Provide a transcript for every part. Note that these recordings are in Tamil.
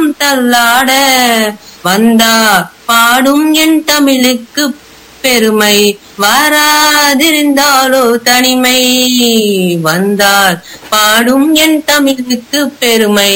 தள்ளாட வந்தா பாடும் என் தமிழுக்கு பெருமை வராதிருந்தாலோ தனிமை வந்தால் பாடும் என் தமிழுக்கு பெருமை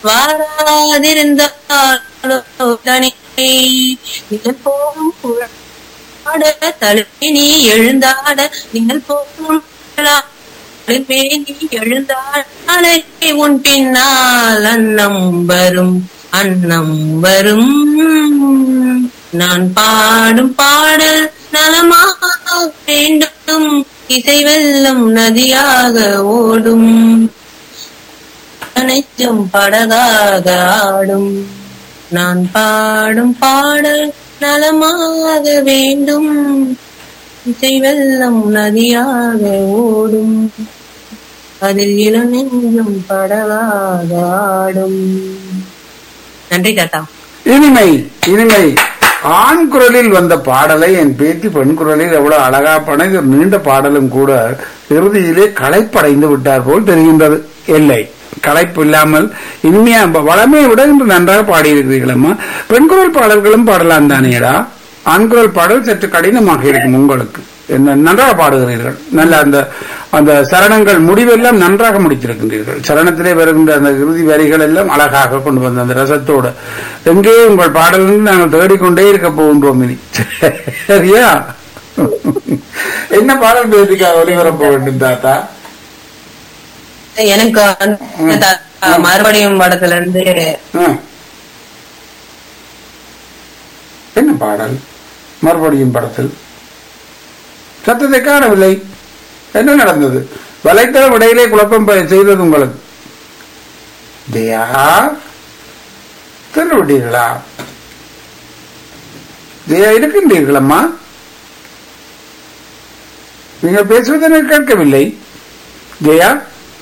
வராதிருந்தாலோ தனிமை இதன் போகும் புழாட தழுவி நீ எழுந்தாட நீங்கள் போகும் தழுவே நீ எழுந்தாடே உன் பின்னால் அன்னம் வரும் அன்னம் வரும் நான் பாடும் பாடல் நலமாக வேண்டும் இசை வெள்ளம் நதியாக ஓடும் அனைத்தும் படகாக ஆடும் நான் பாடும் பாடல் நலமாக வேண்டும் இசை வெள்ளம் நதியாக ஓடும் அதில் இளநெஞ்சும் படகாக ஆடும் நன்றி தாத்தா இனிமை இனிமை ஆண் குரலில் வந்த பாடலை என் பேத்தி பெண் குரலில் எவ்வளவு அழகா பண்ண இது ஒரு நீண்ட பாடலும் கூட இறுதியிலே களைப்படைந்து விட்டார் போல் தெரிகின்றது இல்லை களைப்பு இல்லாமல் இனிமையா வளமையை விட இன்று நன்றாக பாடியிருக்கிறீர்களம்மா பெண் குரல் பாடல்களும் பாடலாம் தானேடா ஆண் குரல் பாடல் சற்று கடினமாக இருக்கும் உங்களுக்கு என்ன நன்றாக பாடுகிறீர்கள் நல்ல அந்த அந்த சரணங்கள் முடிவெல்லாம் நன்றாக முடித்திருக்கின்றீர்கள் சரணத்திலே வருகின்ற அந்த இறுதி வரிகள் எல்லாம் அழகாக கொண்டு வந்த அந்த ரசத்தோடு எங்கே உங்கள் பாடல்கள் நாங்கள் தேடிக்கொண்டே இருக்க போகின்றோம் இனி சரியா என்ன பாடல் பேசிக்காக ஒளிபரப்ப வேண்டும் தாத்தா எனக்கு வந்து தாத்தா, மறுபடியும் படத்துல இருந்து ஆ. என்ன பாடல் மறுபடியும் படத்தில் சத்தத்தை காணவில்லை என்ன நடந்தது வலைத்தள இடையிலே குழப்பம் ப- செய்தது உங்களுக்கு ஜெயா தின்னு விட்டீர்களா ஜெயா இருக்கின்றீர்களம்மா நீங்கள் பேசுவது எனக்கு கேட்கவில்லை ஜெயா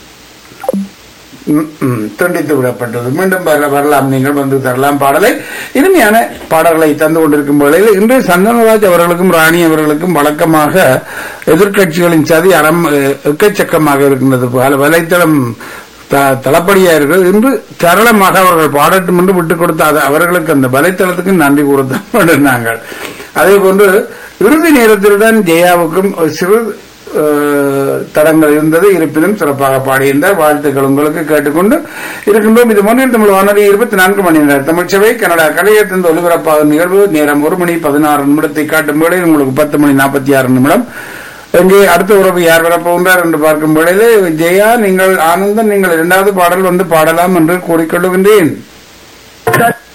ம், ம், துண்டித்து விடப்பட்டது மீண்டும் வர- வரலாம் நீங்கள் வந்து தரலாம் பாடலை இனிமையான பாடல்களை தந்து கொண்டிருக்கும் வேளையில் இன்று சந்தனராஜ் அவர்களுக்கும் ராணி அவர்களுக்கும் வழக்கமாக எதிர்க்கட்சிகளின் சதி அறம் அஹ், எக்கச்சக்கமாக இருக்கின்றது பல வலைத்தளம் த- தளப்படியா இருக்கிறது இன்று சரளமாக அவர்கள் பாடட்டும் என்று விட்டுக் கொடுத்த அவர்களுக்கு அந்த வலைத்தளத்துக்கு நன்றி கூறத்தான் நாங்கள் அதே போன்று இறுதி நேரத்தில் தான் ஜெயாவுக்கும் ஒரு சிறு அஹ், தடங்கள் இருந்தது இருப்பினும் சிறப்பாக பாடியிருந்தார் வாழ்த்துக்கள் உங்களுக்கு கேட்டுக்கொண்டு இருக்கின்றோம் இது மொழியில் தமிழ் வானொலி இருபத்தி நான்கு மணி நேரம் தமிழ்ச்சபை கனடா கலையத்தின் ஒலிபரப்பாகும் நிகழ்வு நேரம் ஒரு மணி பதினாறு நிமிடத்தை காட்டும் வேளையில் உங்களுக்கு பத்து மணி நாற்பத்தி ஆறு நிமிடம் எங்கே அடுத்த உறவு யார் வரப்போகின்றார் என்று பார்க்கும் வேளையில் ஜெயா நீங்கள் ஆனந்தன் நீங்கள் இரண்டாவது பாடல் வந்து பாடலாம் என்று கூறிக்கொள்ளுகின்றேன்